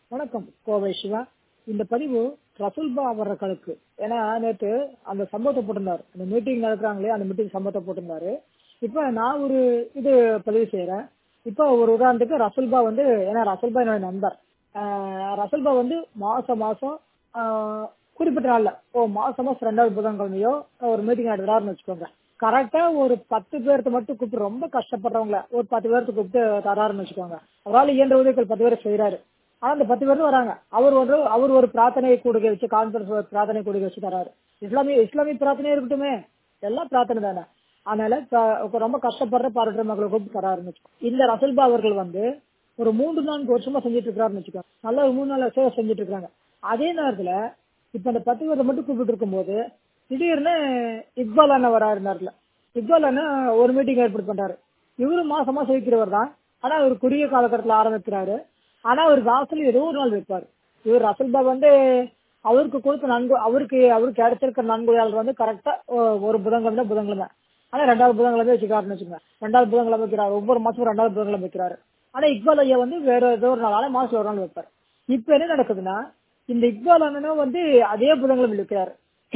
வணக்கம் கோவை சிவா இந்த பதிவு ரசூல்பா அவர்களுக்கு ஏன்னா நேற்று அந்த சம்பவத்தை போட்டிருந்தாரு அந்த மீட்டிங் நடக்கிறாங்களே அந்த மீட்டிங் சம்பவத்தை போட்டிருந்தாரு இப்போ நான் ஒரு இது பதிவு செய்யறேன் இப்போ ஒரு உதாரணத்துக்கு ரசூல்பா வந்து ஏன்னா ரசூல்பா என்னோட நண்பர் ஆஹ் ரசூல்பா வந்து மாசம் மாசம் ஆஹ் குறிப்பிட்ட நாள்ல ஓ மாசம் மாசம் ரெண்டாவது புதன்கிழமையோ ஒரு மீட்டிங் நடத்துறாருன்னு வச்சுக்கோங்க கரெக்டா ஒரு பத்து பேர்த்த மட்டும் கூப்பிட்டு ரொம்ப கஷ்டப்படுறவங்கள ஒரு பத்து பேர்த்த கூப்பிட்டு தராருன்னு வச்சுக்கோங்க அவரால் இயன்ற உதவிகள் பத்து பேர் செய்யறாரு ஆனா அந்த பத்து பேரும் வராங்க அவர் ஒரு அவர் ஒரு பிரார்த்தனை கூடுகை வச்சு கான்ஃபரன்ஸ் ஒரு பிரார்த்தனை கூடுகை வச்சு தராரு இஸ்லாமிய இஸ்லாமிய பிரார்த்தனை இருக்கட்டுமே எல்லாம் பிரார்த்தனை தானே அதனால ப- ரொம்ப கஷ்டப்படுற பாராட்டுற மக்களை கூப்பிட்டு தராருன்னு வச்சுக்கோங்க இந்த ரசல்பா அவர்கள் வந்து ஒரு மூன்று நான்கு வருஷமா செஞ்சுட்டு இருக்காருன்னு வச்சுக்கோங்க நல்ல ஒரு மூணு நாலு சேவை செஞ்சுட்டு இருக்காங்க அதே நேரத்துல இப்ப அந்த பத்து பேரை மட்டும் கூப்பிட்டு இருக்கும்போது திடீர்னு இக்பால் அண்ணன் வராரு நேரத்துல இக்பால் அண்ணன் ஒரு மீட்டிங் ஏற்பாடு பண்றாரு இவரு மாசமா வைக்கிறவர் தான் ஆனா அவர் குறுகிய காலகட்டத்தில் ஆரம்பிக்கிறாரு ஆனா அவர் வாசல் ஏதோ ஒரு நாள் வைப்பாரு இவர் ரசல்பா வந்து அவருக்கு கொடுத்த நன்கு அவருக்கு அவருக்கு கிடைச்சிருக்கிற நன்கொடையாளர் வந்து கரெக்டா ஒரு புதன்கிழமை தான் புதன்கிழமை ஆனா ரெண்டாவது புதன்கிழமை வச்சுக்காருன்னு வச்சுக்கோங்க ரெண்டாவது புதன்கிழமை வைக்கிறாரு ஒவ்வொரு மாசமும் ரெண்டாவது புதன்கிழமை வைக்கிறாரு ஆனா இக்பால் ஐயா வந்து வேற ஏதோ ஒரு நாள் ஆனா மாசம் ஒரு நாள் வைப்பாரு இப்ப என்ன நடக்குதுன்னா இந்த இக்பால் அண்ணனும் வந்து அதே புதன்கிழமை வைக்கிறாரு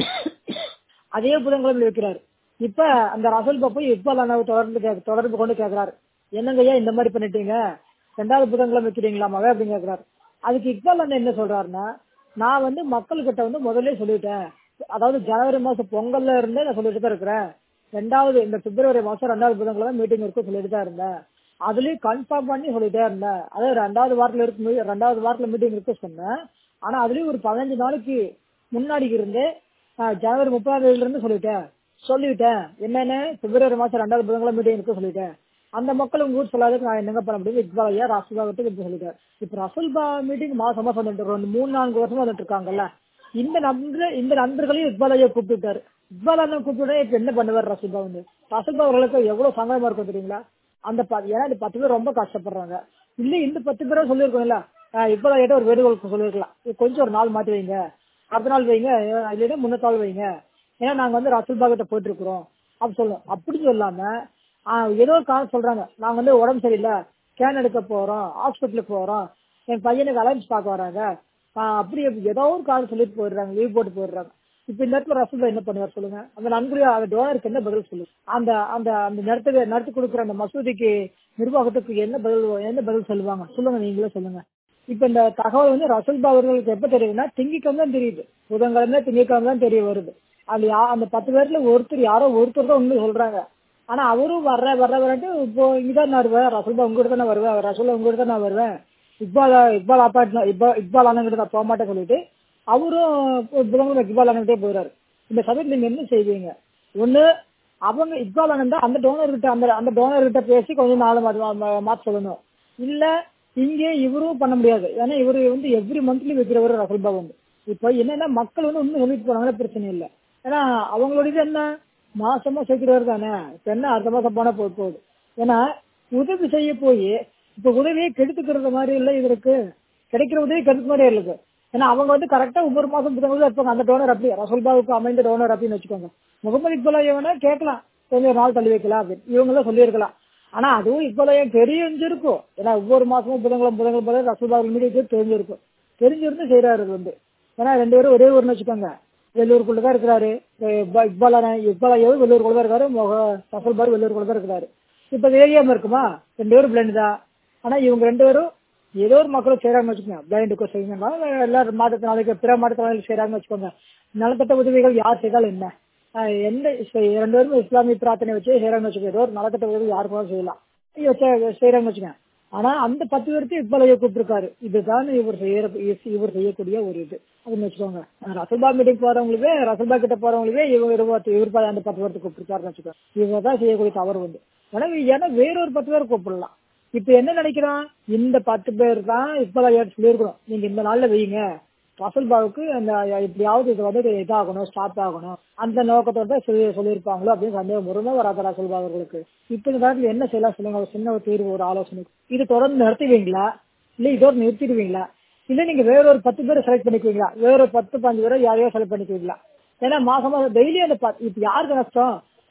அதே புதன்கிழமை வைக்கிறாரு இப்ப அந்த ரசல் போய் இக்பால் அண்ணாவை தொடர்ந்து கேக்க- தொடர்பு கொண்டு கேக்குறாரு என்னங்க ஐயா இந்த மாதிரி பண்ணிட்டீங்க ரெண்டாவது புதன்கிழமை வைக்கிறீங்களாமாவே அப்படின்னு கேக்குறாரு அதுக்கு இக்பால் அண்ணன் என்ன சொல்றாருன்னா நான் வந்து மக்கள்கிட்ட வந்து முதல்ல சொல்லிட்டேன் அதாவது ஜனவரி மாசம் பொங்கல்ல இருந்தே நான் சொல்லிட்டு தான் இருக்கிறேன் ரெண்டாவது இந்த பிப்ரவரி மாசம் ரெண்டாவது புதன்கிழமை மீட்டிங் இருக்கும் சொல்லிட்டு தான் இருந்தேன் அதுலயும் கன்ஃபார்ம் பண்ணி சொல்லிட்டே இருந்தேன் அதாவது ரெண்டாவது வாரத்துல இருக்கு ரெண்டாவது வாரத்துல மீட்டிங் இருக்கு சொன்னேன் ஆனா அதுலயும் ஒரு பதினஞ்சு நாளைக்கு முன்னாடி இருந்து ஆஹ், ஜனவரி முப்பதாம் தேதியில இருந்து சொல்லிட்டேன் சொல்லிட்டேன் என்னன்னு பிப்ரவரி மாசம் ரெண்டாவது புதன்கிழமை மீட்டிங் இருக்கு சொல்லிட்டேன் அந்த மக்கள் உங்க ஊர் சொல்லாததுக்கு நான் என்னங்க பண்ண முடியும் இக்பால் ஐயா ரசூல்பா கிட்ட இப்படி சொல்லிட்டேன் இப்ப ரசூல்பா மீட்டிங் மாசம் மாசம் வந்துட்டு இருக்கோம். மூணு நான்கு வருஷமா வந்துட்டு இருக்காங்கல்ல இந்த நண்பர் இந்த நண்பர்களையும் இக்பால் ஐயா கூப்பிட்டுட்டாரு இக்பால் அண்ணன் கூப்பிட்டு இப்ப என்ன பண்ணுவார் ரசூல்பா வந்து ரசூல்பா அவர்களுக்கு எவ்வளவு சங்கடமா இருக்கும் தெரியுங்களா அந்த ப- ஏன்னா இந்த பத்து பேர் ரொம்ப கஷ்டப்படுறாங்க இல்ல இந்த பத்து பேரா சொல்லியிருக்கோம்ல இக்பால் ஐயா ஒரு வேண்டுகோள் சொல்லிருக்கலாம் இது கொஞ்சம் ஒரு நாள் மாத்தி வைங்க அடுத்த நாள் வைங்க இல்லைன்னா முன்னத்த நாள் வைங்க ஏன்னா நாங்க வந்து ரசூல்பா கிட்ட போயிட்டு இருக்கிறோம் அப்படி சொல்லணும் அப்படி சொல்லாம ஆஹ் ஏதோ ஒரு காரணம் சொல்றாங்க நாங்க வந்து உடம்பு சரியில்லை ஸ்கேன் எடுக்க போறோம் ஹாஸ்பிட்டலுக்கு போறோம் என் பையனுக்கு அலைன்ஸ் பார்க்க வராங்க ஆஹ் அப்படி அப்படி ஏதோ ஒரு காரணம் சொல்லிட்டு போயிடுறாங்க லீவ் போட்டு போயிடுறாங்க இப்ப இந்த இடத்துல ரசூல்லா என்ன பண்ணுவார் சொல்லுங்க அந்த நன்கொடை அந்த டோனருக்கு என்ன பதில் சொல்லுங்க அந்த அந்த அந்த நடத்த நடத்தி கொடுக்குற அந்த மசூதிக்கு நிர்வாகத்துக்கு என்ன பதில் என்ன பதில் சொல்லுவாங்க சொல்லுங்க நீங்களே சொல்லுங்க இப்ப இந்த தகவல் வந்து ரசூல்பா அவர்களுக்கு எப்ப தெரியுதுன்னா திங்கக்கிழமை தான் தெரியுது புதன்கிழமை திங்கக்கிழமை தான் தெரிய வருது அது யா அந்த பத்து பேர்ல ஒருத்தர் யாரோ ஒருத்தர் தான் உண்மை சொல்றாங்க ஆனா அவரும் வர்ற வர்ற வரட்டு இப்போ இங்கதான் நான் வருவேன் ரசூல்பா உங்ககிட்ட தான் நான் வருவேன் ரசூல்லா உங்ககிட்ட தான் நான் வருவேன் இக்பால் இக்பால் அப்பாட் இக்பால் இக்பால் அண்ணங்கிட்ட நான் போக மாட்டேன்னு சொல்லிட்டு அவரும் புதன்கிழமை இக்பால் அண்ணன்கிட்டே போயிறாரு இந்த சமயத்துல நீங்க என்ன செய்வீங்க ஒண்ணு அவங்க இக்பால் அண்ணன் தான் அந்த டோனர் கிட்ட அந்த அந்த டோனர் கிட்ட பேசி கொஞ்சம் நாள் மாத்த சொல்லணும் இல்ல இங்கே இவரும் பண்ண முடியாது ஏன்னா இவரு வந்து எவ்ரி மந்த்லி வைக்கிறவர் ரசல்பா வந்து இப்போ என்னன்னா மக்கள் வந்து இன்னும் சொல்லிட்டு போனாங்கன்னா பிரச்சனை இல்லை ஏன்னா அவங்களோட என்ன மாசமா சேர்க்கிறவர் தானே இப்ப என்ன அடுத்த மாசம் போனா போய் போகுது ஏன்னா உதவி செய்ய போய் இப்ப உதவியை கெடுத்துக்கிறது மாதிரி இல்ல இது இருக்கு கிடைக்கிற உதவி கெடுத்து மாதிரி இருக்கு ஏன்னா அவங்க வந்து கரெக்டா ஒவ்வொரு மாசம் புத்தகம் இருப்பாங்க அந்த டோனர் அப்படி ரசோல்பாவுக்கு அமைந்த டோனர் அப்படின்னு வச்சுக்கோங்க முகமது இக்பலா வேணா கேட்கலாம் கொஞ்சம் நாள் தள்ளி வைக்கலாம் அப்படின்னு இவங்க எல்லாம் சொல்லியிருக்கலாம் ஆனா அதுவும் இப்போல தெரிஞ்சிருக்கும் ஏன்னா ஒவ்வொரு மாசமும் புதன்கிழமை புதன்கிழமை புதன் ரசோல்பாவுக்கு மீடியா தெரிஞ்சிருக்கும் தெரிஞ்சிருந்து செய்யறாரு இது வந்து ஏன்னா ரெண்டு பேரும் ஒரே ஊர்னு வச்சுக்கோங்க வெள்ளூருக்குள்ள தான் இருக்கிறாரு இக்பா- இக்பால் அண்ணன் இக்பால் ஐயாவும் வெள்ளூருக்குள்ள தான் இருக்காரு முக- ரசோல்பாரு வெள்ளூருக்குள்ள தான் இருக்கிறாரு இப்ப அது ஏரியாம இருக்குமா ரெண்டு பேரும் பிளைண்ட் தான் ஆனா இவங்க ரெண்டு பேரும் ஏதோ ஒரு மக்களும் செய்யறாங்கன்னு வச்சுக்கோங்க பிளைண்டுக்கும் செய்யணும் எல்லாரும் மாற்றத்தினாலுக்கு பிற மாற்றத்தினாலுக்கு செய்யறாங்கன்னு வச்சுக்கோங்க நலத்திட்ட உதவிகள் யார் செய்தாலும் என்ன ஆஹ் எந்த இப்ப ரெண்டு பேரும் இஸ்லாமிய பிரார்த்தனை வச்சு செய்யறாங்கன்னு வச்சுக்கோங்க ஏதோ ஒரு நலத்திட்ட உதவி யாருக்கு வேணாலும் செய்யலாம் ஐயோ, செ- செய்யறாங்கன்னு வச்சுக்கோங்க ஆனா அந்த பத்து பேருக்கு இப்பலைய கூப்பிட்டுருக்காரு இதுதான் இவர் செய்யற இவர் செய்யக்கூடிய ஒரு இது அப்படின்னு வச்சுக்கோங்க ரசல்பா மீட்டிங் போறவங்களுக்கே ரசல்பா கிட்ட போறவங்களுக்கே இவர் இருபத்தி இவர் பா- அந்த பத்து பேருக்கு கூப்பிட்டுருக்காருன்னு வச்சுக்கோங்க இவர் தான் செய்யக்கூடிய தவறு வந்து ஏன்னா ஏன்னா வேறொரு பத்து பேர் கூப்பிடலாம் இப்ப என்ன நினைக்கிறான் இந்த பத்து பேர் தான் இப்பதான் ஏற்று சொல்லியிருக்கிறோம் நீங்க இந்த நாள்ல வைங்க ரசல்பாவுக்கு அந்த எப்படியாவது இது வந்து இதாகணும் ஸ்டாப் ஆகணும் அந்த நோக்கத்தோட தான் சொல்லி சொல்லியிருப்பாங்களோ அப்படின்னு சந்தேகம் வருமே வராத ரசல்பா அவர்களுக்கு இப்ப இந்த காலத்துல என்ன செய்யலாம் சொல்லுங்க ஒரு சின்ன ஒரு தீர்வு ஒரு ஆலோசனை இது தொடர்ந்து நடத்துவீங்களா இல்ல இதோட நிறுத்திடுவீங்களா இல்ல நீங்க வேற ஒரு பத்து பேரை செலக்ட் பண்ணிக்குவீங்களா வேற ஒரு பத்து பாஞ்சு பேரை யாரையோ செலக்ட் பண்ணிக்குவீங்களா ஏன்னா மாசம் மாசம் டெய்லி அந்த ப- இப்ப யாருக்கு நஷ்டம்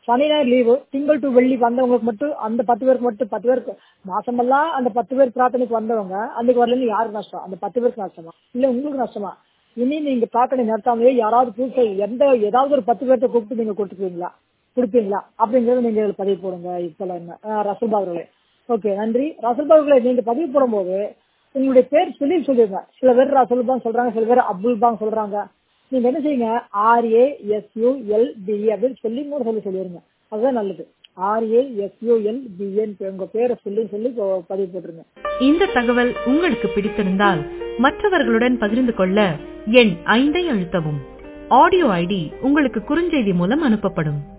சனி ஞாயிறு லீவு திங்கள் டு வெள்ளி வந்தவங்களுக்கு மட்டும் அந்த பத்து பேருக்கு மட்டும் பத்து பேருக்கு மாசமெல்லாம் அந்த பத்து பேர் பிரார்த்தனைக்கு வந்தவங்க அன்னைக்கு வரலன்னு யாருக்கு நஷ்டம் அந்த பத்து பேருக்கு நஷ்டமா இல்ல உங்களுக்கு நஷ்டமா இனி நீங்க பிரார்த்தனை நடத்தாமலே யாராவது புதுசா எந்த ஏதாவது ஒரு பத்து பேர்த்த கூப்பிட்டு நீங்க கொடுத்துக்குவீங்களா கொடுப்பீங்களா அப்படிங்கறத நீங்க இதுல பதிவு போடுங்க இப்பெல்லாம் என்ன அஹ் ரசூல்பா அவர்களே ஓகே நன்றி ரசூல்பா அவர்களே நீங்க பதிவு போடும்போது உங்களுடைய பேர் சொல்லி சொல்லிருங்க சில பேர் ரசூல்பான்னு சொல்றாங்க சில பேர் அப்துல்பான்னு சொல்றாங்க நீங்க என்ன செய்யுங்க ஆர்ஏ எஸ்யூஎல் பிஏ அப்படின்னு சொல்லி கூட சொல்லி சொல்லிருங்க அதுதான் நல்லது ஆர்ஏ எஸ்யூஎல் பிஏன்னு உங்க பேரை சொல்லி சொல்லி ப- பதிவு போட்டுருங்க இந்த தகவல் உங்களுக்கு பிடித்திருந்தால் மற்றவர்களுடன் பகிர்ந்து கொள்ள எண் ஐந்தை அழுத்தவும் ஆடியோ ஐடி உங்களுக்கு குறுஞ்செய்தி மூலம் அனுப்பப்படும்